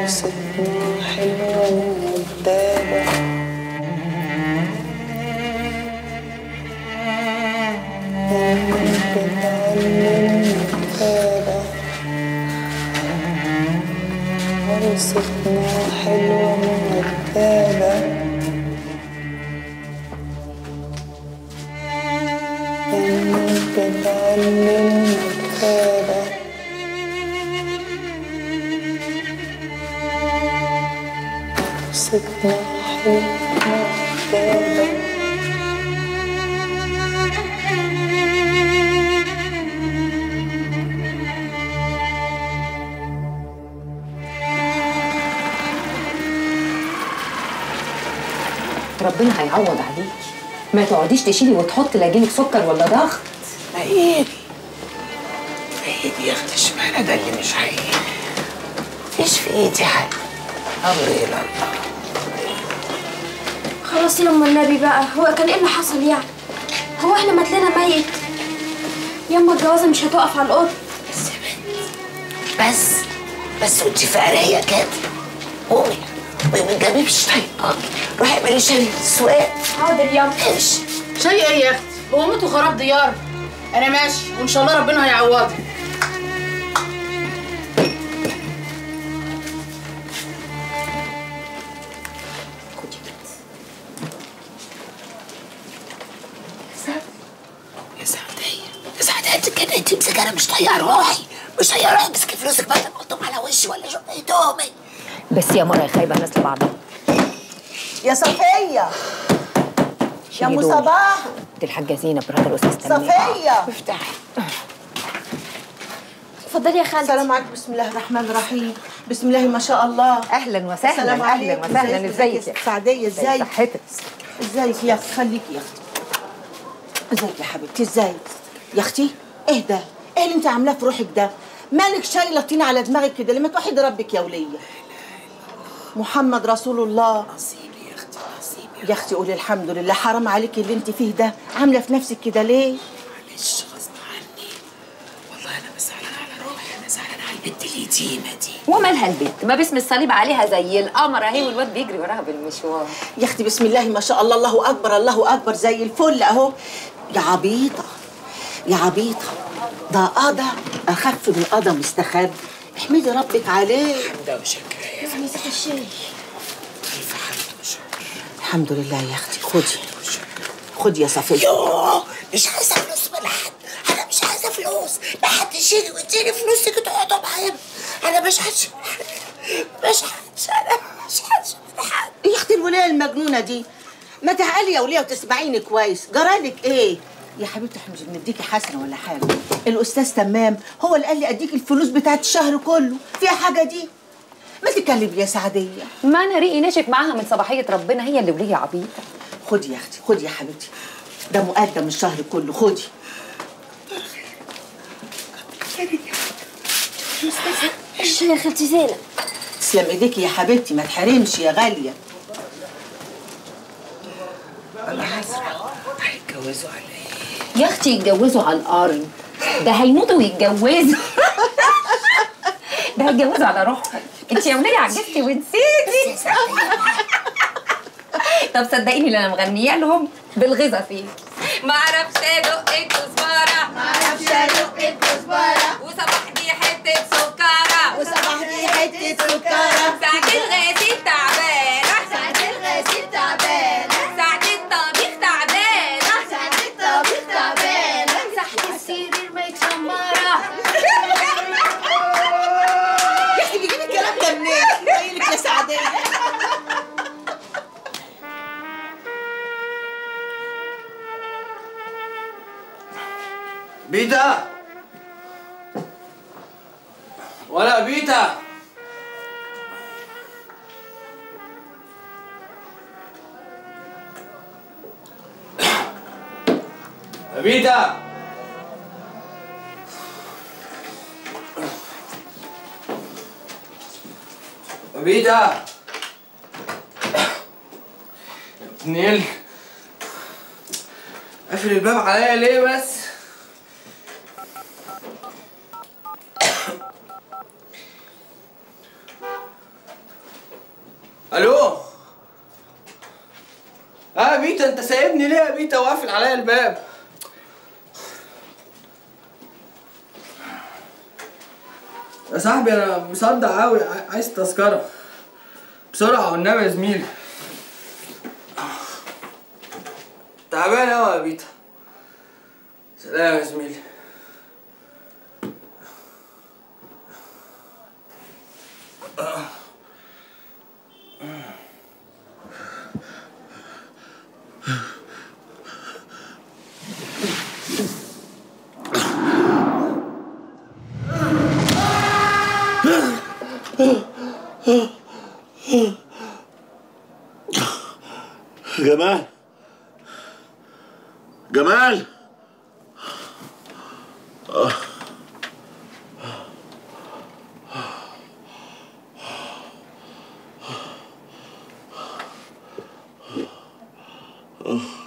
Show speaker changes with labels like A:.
A: عروستنا حلوة ومدابة بتعلم كتابة عروستنا حلوة ومدابة بتعلم كتابة عروستنا حلوة ومدابة
B: ربنا هيعوض عليكي ما تقعديش تشيلي وتحطي لا يجيلك سكر ولا ضغط
C: ايدي ايدي يا اختي اشمعنى ده اللي مش هيجي مفيش في ايدي حاجه امري الى الله
D: خلاص يا ام النبي بقى هو كان ايه اللي حصل يعني هو احنا ماتلنا ميت ياما الجوازه مش هتقف على القط
C: بس يا بنت بس بس وانت فقريه كده قومي وما تجيبيش طيب روحي اعملي شاي سواق
D: حاضر ياما
C: امشي
E: شيء ايه يا اختي هو موت وخراب ديار انا ماشي وان شاء الله ربنا هيعوضني
C: يا سعدية يا سعدية انت كده انت مسكانة مش طايقة روحي مش طايقة روحي امسكي فلوسك بقى تحطهم على وشي ولا شوف هدومي
B: بس يا مرة يا خايبة الناس لبعضها
F: يا صفية يا
B: شيلي
F: ام
B: دول.
F: صباح
B: دي الحاجة زينب مرات الأستاذ تمام
F: صفية
C: افتحي
D: اتفضلي يا خالتي
F: السلام عليكم بسم الله الرحمن الرحيم بسم الله ما شاء الله
B: أهلا
F: السلام
B: وسهلا أهلا
F: عليكم.
B: وسهلا
F: ازيك
B: ازيك
F: يا سعدية ازيك
B: صحتك
F: ازيك يا اختي خليكي يا اختي ازيك يا حبيبتي ازيك يا اختي اهدى ايه اللي انت عاملاه في روحك ده مالك شايله طين على دماغك كده لما توحدي ربك يا وليه محمد رسول الله
C: نصيبي يا اختي نصيبي
F: يا اختي قولي الحمد لله حرام عليكي اللي انت فيه ده عامله في نفسك كده ليه
C: معلش غصب عني والله انا زعلانة على روحي انا زعلانة على البنت اليتيمة دي
B: ومالها البنت ما باسم الصليب عليها زي القمر اهي والواد بيجري وراها بالمشوار
F: يا اختي بسم الله ما شاء الله الله اكبر الله اكبر زي الفل اهو يا عبيطه يا عبيطه ده قضى اخف من قضى مستخبي احمدي ربك عليه
C: ده وشكرا يا
D: يعني ست الشاي
C: الف حمد وشكر
F: الحمد لله يا اختي خدي خدي يا صفيه
C: يوه مش عايزة فلوس من حد انا مش عايزة فلوس لا حد يشيلي ويديني فلوسك تقعدوا معايا انا مش هتش مش هتش انا مش هتش من حد
F: يا اختي الولايه المجنونه دي ما تعالي يا وليه وتسمعيني كويس جرالك ايه يا حبيبتي احنا مش بنديكي حسنه ولا حاجه الاستاذ تمام هو اللي قال لي اديك الفلوس بتاعت الشهر كله فيها حاجه دي ما تتكلمي يا سعديه
B: ما انا ريقي ناشف معاها من صباحية ربنا هي اللي ولية عبيطة
F: خدي يا اختي خدي يا حبيبتي ده مقدم الشهر كله خدي
D: الشاي يا خالتي زينب
F: تسلم ايديكي يا حبيبتي ما تحرمش يا غاليه
C: انا هزرع هيتجوزوا على ايه
B: يا اختي يتجوزوا على الارض ده هيموتوا ويتجوزوا ده هيتجوزوا على روحهم انت يا وليه عجزتي ونسيتي طب صدقيني اللي انا مغنيه لهم بالغيظه فيه ما اعرفش ادق الكزبره ما اعرفش ادق الكزبره وصباح دي حته سكره
F: وصباح دي حته سكره
B: ساعة الغسيل تعبانه
D: ساعة الغسيل تعبانة
B: ساعة الطبيخ تعبانه
D: ساعة الطبيخ تعبانة ساعة السرير متشمرة
F: يا اختي بيجيب الكلام ده منين؟ قايلك يا سعديه
G: بيتا ولا بيتا يا بيتا يا بيتا نيل قافل الباب عليا ليه بس الو اه بيتا انت سايبني ليه يا بيتا وقافل عليا الباب يا صاحبي انا مصدع قوي عايز تذكره بسرعه والنبي يا زميلي تعبان قوي يا بيتا سلام يا زميلي
H: جمال جمال آه.